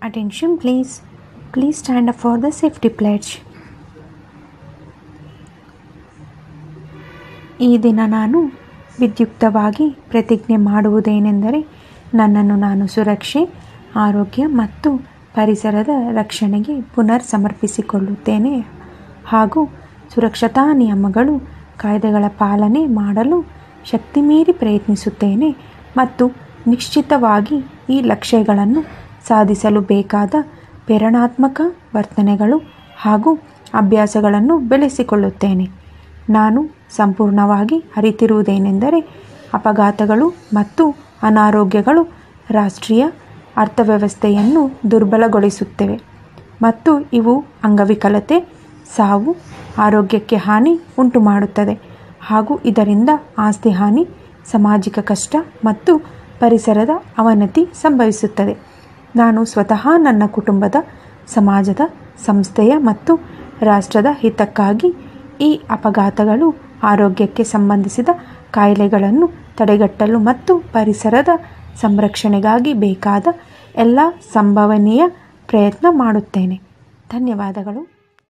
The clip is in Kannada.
Attention please. Please stand up for the safety pledge. ಈ ದಿನ ನಾನು ವಿದ್ಯುಕ್ತವಾಗಿ ಪ್ರತಿಜ್ಞೆ ಮಾಡುವುದೇನೆಂದರೆ ನನ್ನನ್ನು ನಾನು ಸುರಕ್ಷೆ ಆರೋಗ್ಯ ಮತ್ತು ಪರಿಸರದ ರಕ್ಷಣೆಗೆ ಪುನರ್ ಸಮರ್ಪಿಸಿಕೊಳ್ಳುತ್ತೇನೆ ಹಾಗೂ ಸುರಕ್ಷತಾ ನಿಯಮಗಳು ಕಾಯ್ದೆಗಳ ಪಾಲನೆ ಮಾಡಲು ಶಕ್ತಿಮೀರಿ ಪ್ರಯತ್ನಿಸುತ್ತೇನೆ ಮತ್ತು ನಿಶ್ಚಿತವಾಗಿ ಈ ಲಕ್ಷ್ಯಗಳನ್ನು ಸಾಧಿಸಲು ಬೇಕಾದ ಪ್ರೇರಣಾತ್ಮಕ ವರ್ತನೆಗಳು ಹಾಗೂ ಅಭ್ಯಾಸಗಳನ್ನು ಬೆಳೆಸಿಕೊಳ್ಳುತ್ತೇನೆ ನಾನು ಸಂಪೂರ್ಣವಾಗಿ ಅರಿತಿರುವುದೇನೆಂದರೆ ಅಪಘಾತಗಳು ಮತ್ತು ಅನಾರೋಗ್ಯಗಳು ರಾಷ್ಟ್ರೀಯ ಅರ್ಥವ್ಯವಸ್ಥೆಯನ್ನು ದುರ್ಬಲಗೊಳಿಸುತ್ತವೆ ಮತ್ತು ಇವು ಅಂಗವಿಕಲತೆ ಸಾವು ಆರೋಗ್ಯಕ್ಕೆ ಹಾನಿ ಉಂಟುಮಾಡುತ್ತದೆ ಹಾಗೂ ಇದರಿಂದ ಆಸ್ತಿ ಹಾನಿ ಸಾಮಾಜಿಕ ಕಷ್ಟ ಮತ್ತು ಪರಿಸರದ ಅವನತಿ ಸಂಭವಿಸುತ್ತದೆ ನಾನು ಸ್ವತಃ ನನ್ನ ಕುಟುಂಬದ ಸಮಾಜದ ಸಂಸ್ಥೆಯ ಮತ್ತು ರಾಷ್ಟ್ರದ ಹಿತಕ್ಕಾಗಿ ಈ ಅಪಘಾತಗಳು ಆರೋಗ್ಯಕ್ಕೆ ಸಂಬಂಧಿಸಿದ ಕಾಯಿಲೆಗಳನ್ನು ತಡೆಗಟ್ಟಲು ಮತ್ತು ಪರಿಸರದ ಸಂರಕ್ಷಣೆಗಾಗಿ ಬೇಕಾದ ಎಲ್ಲ ಸಂಭವನೀಯ ಪ್ರಯತ್ನ ಮಾಡುತ್ತೇನೆ ಧನ್ಯವಾದಗಳು